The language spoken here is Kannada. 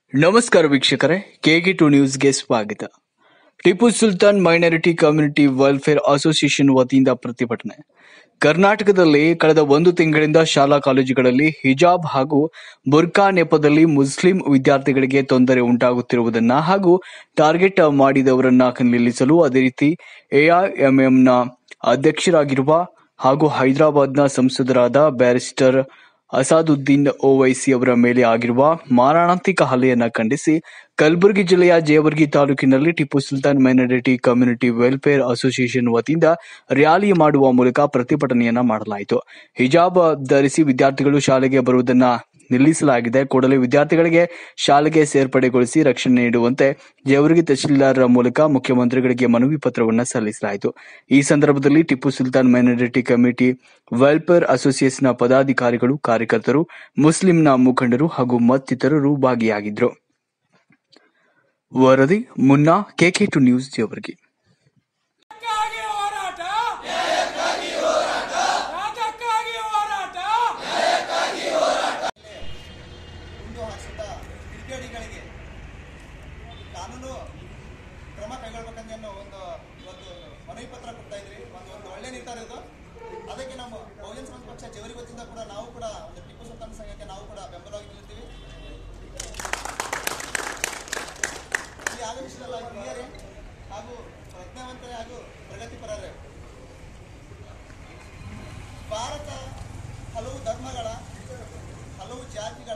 ನಮಸ್ಕಾರ ವೀಕ್ಷಕರೇ ಕೆಗೆ ಟು ನ್ಯೂಸ್ಗೆ ಸ್ವಾಗತ Tipu Sultan minority community welfare association ವತಿಯಿಂದ ಪ್ರತಿಭಟನೆ ಕರ್ನಾಟಕದಲ್ಲಿ ಕಳೆದ ಒಂದು ತಿಂಗಳಿಂದ ಶಾಲಾ ಕಾಲೇಜುಗಳಲ್ಲಿ ಹಿಜಾಬ್ ಹಾಗೂ ಬುರ್ಕಾ ನೆಪದಲ್ಲಿ ಮುಸ್ಲಿಂ ವಿದ್ಯಾರ್ಥಿಗಳಿಗೆ ತೊಂದರೆ ಉಂಟಾಗುತ್ತಿರುವುದನ್ನ ಹಾಗೂ ಟಾರ್ಗೆಟ್ ಮಾಡಿದವರನ್ನ ನಿಲ್ಲಿಸಲು ಅದೇ ರೀತಿ ಎಐಎಂಎಂನ ಅಧ್ಯಕ್ಷರಾಗಿರುವ ಹಾಗೂ ಹೈದರಾಬಾದ್ನ ಸಂಸದರಾದ ಬ್ಯಾರಿಸ್ಟರ್ ಅಸಾದುದ್ದೀನ್ ಓವೈಸಿ ಅವರ ಮೇಲೆ ಆಗಿರುವ ಮಾರಣಾಂತಿಕ ಹಲ್ಲೆಯನ್ನ ಖಂಡಿಸಿ ಕಲಬುರಗಿ ಜಿಲ್ಲೆಯ ಜೇವರ್ಗಿ ತಾಲೂಕಿನಲ್ಲಿ Tipu Sultan minority community welfare association ವತಿಯಿಂದ ರ್ಯಾಲಿ ಮಾಡುವ ಮೂಲಕ ಪ್ರತಿಭಟನೆಯನ್ನ ಮಾಡಲಾಯಿತು ಹಿಜಾಬ್ ಧರಿಸಿ ವಿದ್ಯಾರ್ಥಿಗಳು ಶಾಲೆಗೆ ಬರುವುದನ್ನ ನಿಲ್ಲಿಸಲಾಗಿದೆ ಕೂಡಲೇ ವಿದ್ಯಾರ್ಥಿಗಳಿಗೆ ಶಾಲೆಗೆ ಸೇರ್ಪಡೆಗೊಳಿಸಿ ರಕ್ಷಣೆ ನೀಡುವಂತೆ ಜೇವರ್ಗಿ ತಹಶೀಲ್ದಾರ್ ಮೂಲಕ ಮುಖ್ಯಮಂತ್ರಿಗಳಿಗೆ ಮನವಿ ಪತ್ರವನ್ನು ಸಲ್ಲಿಸಲಾಯಿತು ಈ ಸಂದರ್ಭದಲ್ಲಿ Tipu Sultan minority committee welfare ಅಸೋಸಿಯೇಷನ್ನ ಪದಾಧಿಕಾರಿಗಳು ಕಾರ್ಯಕರ್ತರು ಮುಸ್ಲಿಂನ ಮುಖಂಡರು ಹಾಗೂ ಮತ್ತಿತರರು ಭಾಗಿಯಾಗಿದ್ದರು ವರದಿ ಮುನ್ನಾ ಕೆಕೆ ಟು ನ್ಯೂಸ್ ಜೇವರ್ಗಿ ನ್ಯಾಯಕ್ಕಾಗಿ ಹೋರಾಟ ರಾಜಕ್ಕಾಗಿ ಹೋರಾಟ ಗುಂಡು ಹಾರಿಸಿದ ಕಿಡಿಗೇಡಿಗಳಿಗೆ ಕಾನೂನು ಕ್ರಮ ಕೈಗೊಳ್ಬೇಕಂತ ಅನ್ನೋ ಒಂದು ಇವತ್ತು ಮನವಿ ಪತ್ರ ಕೊಡ್ತಾ ಇದ್ರಿ ಒಂದು ಒಂದು ಒಳ್ಳೆ ನಿರ್ಧಾರ ಇದು ಅದಕ್ಕೆ ನಮ್ಮ ಬಹುಜನ ಸಮಾಜ ಪಕ್ಷ ಜವರಿ ವತಿಯಿಂದ ಕೂಡ ನಾವು ಕೂಡ ಒಂದು ಟಿಪ್ಪು ಸುಲ್ತಾನ್ ಸಂಘಕ್ಕೆ ನಾವು ಕೂಡ ಬೆಂಬಲವಾಗಿ ನಿಲ್ತೀವಿ ಇಲ್ಲಿ ಆಗಮಿಸಿದಲ್ಲ ಹಿರಿಯರೇ ಹಾಗೂ ಪ್ರಜ್ಞಾವಂತರೇ ಹಾಗೂ ಪ್ರಗತಿಪರರೇ ಭಾರತ ಹಲವು ಧರ್ಮಗಳ ಹಲವು ಜಾತಿಗಳ